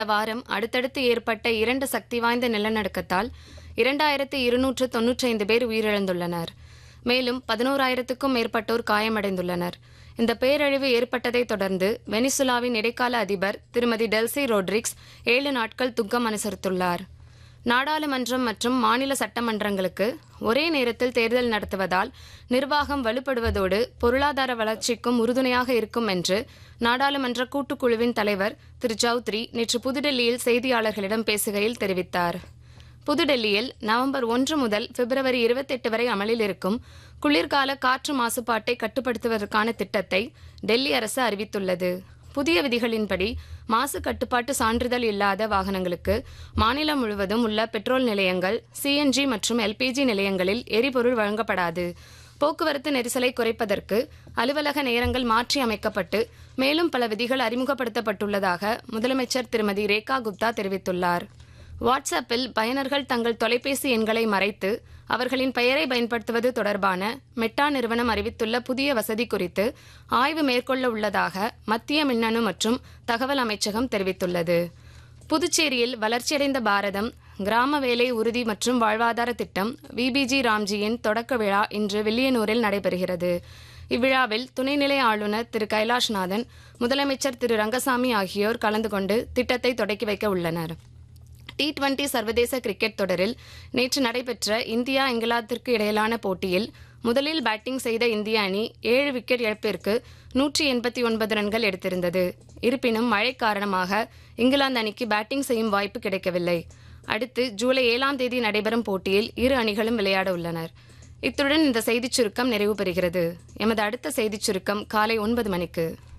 வாரம் அடுத்தடுத்து ஏற்பட்ட இரண்டு சக்தி வாய்ந்த நிலநடுக்கத்தால் இரண்டாயிரத்து இருநூற்று தொன்னூற்றைந்து பேர் உயிரிழந்துள்ளனர் மேலும் பதினோராயிரத்துக்கும் மேற்பட்டோர் காயமடைந்துள்ளனர் இந்த பேரழிவு ஏற்பட்டதைத் தொடர்ந்து வெனிசுலாவின் இடைக்கால அதிபர் திருமதி டெல்சி ரோட்ரிக்ஸ் ஏழு நாட்கள் துக்கம் அனுசரித்துள்ளார் நாடாளுமன்றம் மற்றும் மாநில சட்டமன்றங்களுக்கு ஒரே நேரத்தில் தேர்தல் நடத்துவதால் நிர்வாகம் வலுப்படுவதோடு பொருளாதார வளர்ச்சிக்கும் உறுதுணையாக இருக்கும் என்று நாடாளுமன்ற கூட்டுக்குழுவின் தலைவர் திரு சௌத்ரி நேற்று புதுடெல்லியில் செய்தியாளர்களிடம் பேசுகையில் தெரிவித்தார் புதுடெல்லியில் நவம்பர் ஒன்று முதல் பிப்ரவரி இருபத்தெட்டு வரை அமலில் இருக்கும் குளிர்கால காற்று மாசுபாட்டை கட்டுப்படுத்துவதற்கான திட்டத்தை டெல்லி அரசு அறிவித்துள்ளது புதிய விதிகளின்படி மாசு கட்டுப்பாட்டு சான்றிதழ் இல்லாத வாகனங்களுக்கு மாநிலம் முழுவதும் உள்ள பெட்ரோல் நிலையங்கள் சிஎன்ஜி மற்றும் எல்பிஜி நிலையங்களில் எரிபொருள் வழங்கப்படாது போக்குவரத்து நெரிசலை குறைப்பதற்கு அலுவலக நேரங்கள் மாற்றி அமைக்கப்பட்டு மேலும் பல விதிகள் அறிமுகப்படுத்தப்பட்டுள்ளதாக முதலமைச்சர் திருமதி ரேகா குப்தா தெரிவித்துள்ளார் வாட்ஸ்அப்பில் பயனர்கள் தங்கள் தொலைபேசி எண்களை மறைத்து அவர்களின் பெயரை பயன்படுத்துவது தொடர்பான மெட்டா நிறுவனம் அறிவித்துள்ள புதிய வசதி குறித்து ஆய்வு மேற்கொள்ள உள்ளதாக மத்திய மின்னணு மற்றும் தகவல் அமைச்சகம் தெரிவித்துள்ளது புதுச்சேரியில் வளர்ச்சியடைந்த பாரதம் கிராம வேலை உறுதி மற்றும் வாழ்வாதார திட்டம் விபிஜி ராம்ஜியின் தொடக்க விழா இன்று வில்லியனூரில் நடைபெறுகிறது இவ்விழாவில் துணைநிலை ஆளுநர் திரு கைலாஷ்நாதன் முதலமைச்சர் திரு ரங்கசாமி ஆகியோர் கலந்து கொண்டு திட்டத்தை தொடக்கி வைக்க உள்ளனர் டி டுவெண்டி சர்வதேச கிரிக்கெட் தொடரில் நேற்று நடைபெற்ற இந்தியா இங்கிலாந்திற்கு இடையிலான போட்டியில் முதலில் பேட்டிங் செய்த இந்திய அணி ஏழு விக்கெட் இழப்பிற்கு நூற்றி எண்பத்தி ஒன்பது ரன்கள் எடுத்திருந்தது இருப்பினும் மழை காரணமாக இங்கிலாந்து அணிக்கு பேட்டிங் செய்யும் வாய்ப்பு கிடைக்கவில்லை அடுத்து ஜூலை ஏழாம் தேதி நடைபெறும் போட்டியில் இரு அணிகளும் விளையாட உள்ளனர் இத்துடன் இந்த செய்திச் சுருக்கம் நிறைவு பெறுகிறது எமது அடுத்த செய்திச் சுருக்கம் காலை ஒன்பது மணிக்கு